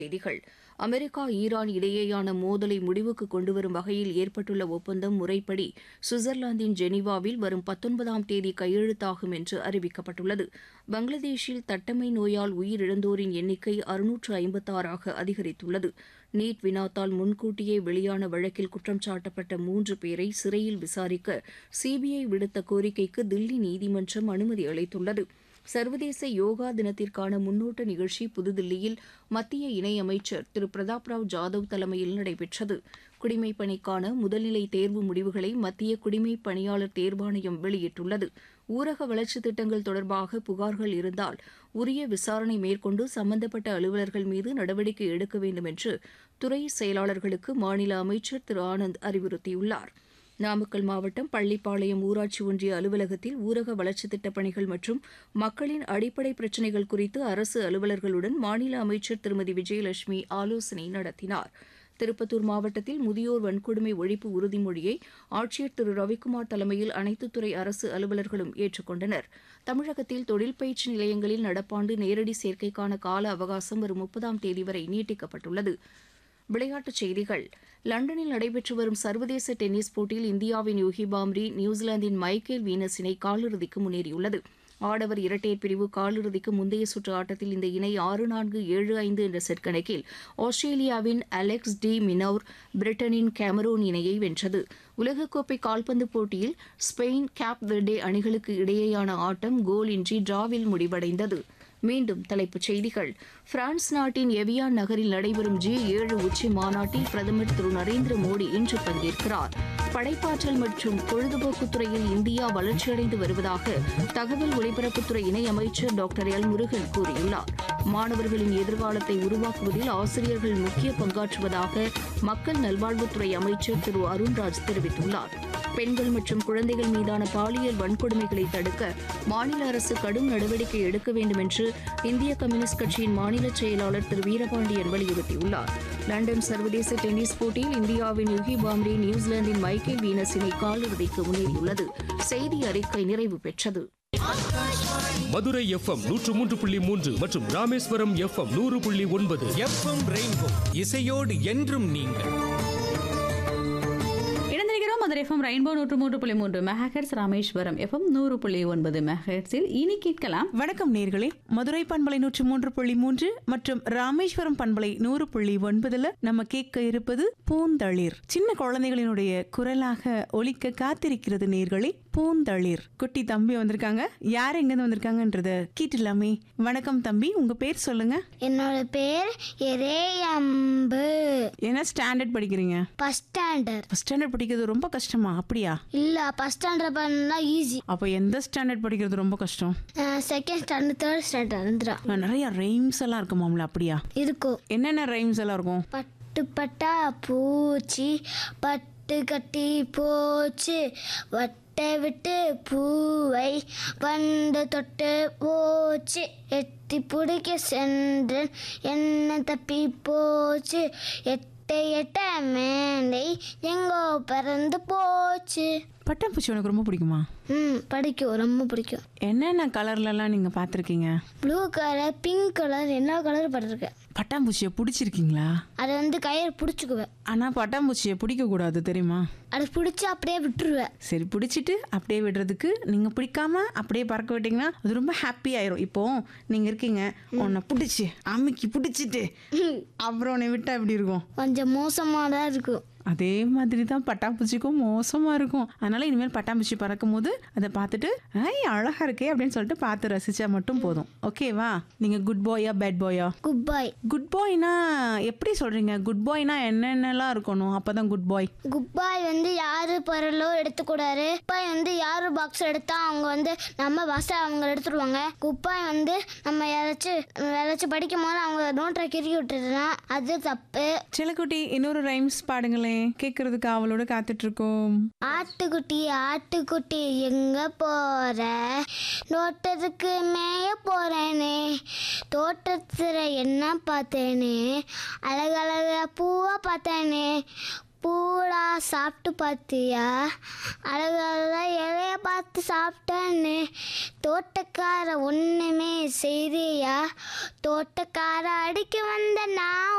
செய்திகள் America Iran இடையேயான மோதலை முடிவுக்கு கொண்டுவரும் வகையில் ஏற்பட்டுள்ள ஒப்பந்தம் முறைப்படி சுவிட்சர்லாந்தின் ஜெனீவாவில் வரும் பத்தொன்பதாம் தேதி கையெழுத்தாகும் என்று அறிவிக்கப்பட்டுள்ளது பங்களாதேஷில் தட்டம்மை நோயால் உயிரிழந்தோரின் எண்ணிக்கை அறுநூற்று ஐம்பத்தாறாக அதிகரித்துள்ளது நீட் வினாத்தால் முன்கூட்டியே வெளியான வழக்கில் குற்றம் சாட்டப்பட்ட மூன்று பேரை சிறையில் விசாரிக்க சிபிஐ விடுத்த கோரிக்கைக்கு தில்லி நீதிமன்றம் அனுமதி அளித்துள்ளது சர்வதேச யோகா தினத்திற்கான முன்னோட்ட நிகழ்ச்சி புதுதில்லியில் மத்திய இணையமைச்சர் திரு பிரதாப் ராவ் ஜாதவ் தலைமையில் நடைபெற்றது குடிமைப் பணிக்கான முதல்நிலை தேர்வு முடிவுகளை மத்திய குடிமைப் பணியாளர் தேர்வாணையம் வெளியிட்டுள்ளது ஊரக வளர்ச்சித் திட்டங்கள் தொடர்பாக புகார்கள் இருந்தால் உரிய விசாரணை மேற்கொண்டு சம்பந்தப்பட்ட அலுவலர்கள் மீது நடவடிக்கை எடுக்க வேண்டும் என்று துறை செயலாளர்களுக்கு மாநில அமைச்சர் திரு ஆனந்த் அறிவுறுத்தியுள்ளார் நாமக்கல் மாவட்டம் பள்ளிப்பாளையம் ஊராட்சி ஒன்றிய அலுவலகத்தில் ஊரக வளர்ச்சித் திட்டப் பணிகள் மற்றும் மக்களின் அடிப்படை பிரச்சினைகள் குறித்து அரசு அலுவலர்களுடன் மாநில அமைச்சர் திருமதி விஜயலட்சுமி ஆலோசனை நடத்தினார் திருப்பத்தூர் மாவட்டத்தில் முதியோர் வன்கொடுமை ஒழிப்பு உறுதிமொழியை ஆட்சியர் திரு ரவிக்குமார் தலைமையில் அனைத்து துறை அரசு அலுவலர்களும் ஏற்றுக்கொண்டனர் தமிழகத்தில் தொழில் பயிற்சி நிலையங்களில் நடப்பாண்டு நேரடி சேர்க்கைக்கான கால அவகாசம் வரும் முப்பதாம் தேதி வரை நீட்டிக்கப்பட்டுள்ளது விளையாட்டுச் செய்திகள் லண்டனில் நடைபெற்று வரும் சர்வதேச டென்னிஸ் போட்டியில் இந்தியாவின் யூகி பாம்ரி நியூசிலாந்தின் மைக்கேல் வீனஸ் இணை காலிறுதிக்கு முன்னேறியுள்ளது ஆடவர் இரட்டையர் பிரிவு காலிறுதிக்கு முந்தைய சுற்று ஆட்டத்தில் இந்த இணை ஆறு நான்கு ஏழு ஐந்து என்ற செட் கணக்கில் ஆஸ்திரேலியாவின் அலெக்ஸ் டி மினோர் பிரிட்டனின் கேமரோன் இணையை வென்றது உலகக்கோப்பை கால்பந்து போட்டியில் ஸ்பெயின் கேப் வெர்டே அணிகளுக்கு இடையேயான ஆட்டம் கோலின்றி டிராவில் முடிவடைந்தது மீண்டும் தலைப்புச் செய்திகள் பிரான்ஸ் நாட்டின் எவியான் நகரில் நடைபெறும் ஜி ஏழு உச்சி மாநாட்டில் பிரதமர் திரு நரேந்திர மோடி இன்று பங்கேற்கிறார் படைப்பாற்றல் மற்றும் பொழுதுபோக்குத் துறையில் இந்தியா வளர்ச்சியடைந்து வருவதாக தகவல் ஒலிபரப்புத்துறை இணையமைச்சர் டாக்டர் எல் முருகன் கூறியுள்ளார் மாணவர்களின் எதிர்காலத்தை உருவாக்குவதில் ஆசிரியர்கள் முக்கிய பங்காற்றுவதாக மக்கள் நல்வாழ்வுத்துறை அமைச்சர் திரு அருண்ராஜ் தெரிவித்துள்ளார் பெண்கள் மற்றும் குழந்தைகள் மீதான பாலியல் வன்கொடுமைகளை தடுக்க மாநில அரசு கடும் நடவடிக்கை எடுக்க வேண்டும் என்று இந்திய கம்யூனிஸ்ட் கட்சியின் மாநில செயலாளர் திரு வீரபாண்டியன் வலியுறுத்தியுள்ளார் லண்டன் சர்வதேச டென்னிஸ் போட்டியில் இந்தியாவின் யுகி பாம்ரே நியூசிலாந்தின் மைக்கேல் வீனஸ் இணை காலிறுதிக்கு முன்னேறியுள்ளது செய்தி அறிக்கை நிறைவு பெற்றது மதுரை எஃப்எம் நூற்று மூன்று புள்ளி மூன்று மற்றும் ராமேஸ்வரம் எஃப்எம் நூறு புள்ளி ஒன்பது எஃப்எம் ரெயின்போ இசையோடு என்றும் நீங்கள் இணைந்திருக்கிறோம் மதுரை எஃப்எம் ரெயின்போ நூற்று மூன்று புள்ளி மூன்று மெகாஹெட்ஸ் ராமேஸ்வரம் எஃப்எம் நூறு புள்ளி ஒன்பது மெகாஹெட்ஸில் இனி கேட்கலாம் வணக்கம் நேர்களே மதுரை பண்பலை நூற்று மூன்று புள்ளி மூன்று மற்றும் ராமேஸ்வரம் பண்பலை நூறு புள்ளி ஒன்பதுல நம்ம கேட்க இருப்பது பூந்தளிர் சின்ன குழந்தைகளினுடைய குரலாக ஒலிக்க காத்திருக்கிறது நேர்களே பூந்தளிர் குட்டி தம்பி வந்திருக்காங்க யார் எங்கேருந்து வந்திருக்காங்கன்றத கேட்டுலாமே வணக்கம் தம்பி உங்க பேர் சொல்லுங்க என்னோட பேர் எரேயம்பு என்ன ஸ்டாண்டர்ட் படிக்கிறீங்க ஃபஸ்ட் ஸ்டாண்டர்ட் ஃபஸ்ட் ஸ்டாண்டர்ட் படிக்கிறது ரொம்ப கஷ்டமா அப்படியா இல்லை ஃபஸ்ட் ஸ்டாண்டர்ட் பண்ணா ஈஸி அப்போ எந்த ஸ்டாண்டர்ட் படிக்கிறது ரொம்ப கஷ்டம் செகண்ட் ஸ்டாண்டர்ட் தேர்ட் ஸ்டாண்டர்ட் வந்துடா நிறைய ரைம்ஸ் எல்லாம் இருக்குமாம்ல அப்படியா இருக்கும் என்னென்ன ரைம்ஸ் எல்லாம் இருக்கும் பட்டு பட்டா பூச்சி பட்டு கட்டி போச்சு வட்டை விட்டு பூவை வண்டு தொட்டு போச்சு எட்டி பிடிக்க சென்றேன் என்ன தப்பி போச்சு எட்ட எட்ட மேடை எங்கோ பறந்து போச்சு பட்டாம்பூச்சி உனக்கு ரொம்ப பிடிக்குமா ம் படிக்கும் ரொம்ப பிடிக்கும் என்னென்ன கலர்லலாம் நீங்கள் பார்த்துருக்கீங்க ப்ளூ கலர் பிங்க் கலர் எல்லா கலரும் பட்டிருக்கேன் பட்டாம்பூச்சியை பிடிச்சிருக்கீங்களா அதை வந்து கயிறு பிடிச்சிக்குவேன் ஆனால் பட்டாம்பூச்சியை பிடிக்கக்கூடாது தெரியுமா அதை பிடிச்சி அப்படியே விட்டுருவேன் சரி பிடிச்சிட்டு அப்படியே விடுறதுக்கு நீங்கள் பிடிக்காம அப்படியே பறக்க விட்டீங்கன்னா அது ரொம்ப ஹாப்பி ஆயிரும் இப்போ நீங்கள் இருக்கீங்க உன்னை பிடிச்சி அம்மிக்கு பிடிச்சிட்டு அப்புறம் உன்னை விட்டா எப்படி இருக்கும் கொஞ்சம் மோசமாக தான் இருக்கும் அதே மாதிரி தான் பட்டாம்பூச்சிக்கும் மோசமாக இருக்கும் அதனால இனிமேல் பட்டாம்பூச்சி பறக்கும் போது அதை பார்த்துட்டு ஐ அழகா இருக்கே அப்படின்னு சொல்லிட்டு பார்த்து ரசிச்சா மட்டும் போதும் ஓகேவா நீங்கள் குட் பாயா பேட் பாயா குட் பாய் குட் பாய்னா எப்படி சொல்றீங்க குட் பாய்னா என்னென்னலாம் இருக்கணும் அப்பதான் குட் பாய் குட் பாய் வந்து யாரு பொருளோ எடுத்துக்கூடாது பாய் வந்து யாரு பாக்ஸ் எடுத்தா அவங்க வந்து நம்ம பாக்ஸை அவங்க எடுத்துருவாங்க குட் பாய் வந்து நம்ம யாராச்சும் யாராச்சும் படிக்கும் போது அவங்க நோட்டை கிறுக்கி விட்டுதுன்னா அது தப்பு சிலக்குட்டி இன்னொரு ரைம்ஸ் பாடுங்களேன் கேட்கறதுக்கு அவளோட காத்துட்டு இருக்கோம் ஆட்டுக்குட்டி ஆட்டுக்குட்டி எங்க போற தோட்டத்துக்கு மேய போறேனே தோட்டத்துல என்ன பார்த்தேனே அழகழகா பூவா பார்த்தேனே பூடா சாப்பிட்டு பார்த்தியா அழகாக இலைய பார்த்து சாப்பிட்டேன்னு தோட்டக்கார ஒன்றுமே செய்தியா தோட்டக்கார அடிக்க வந்த நான்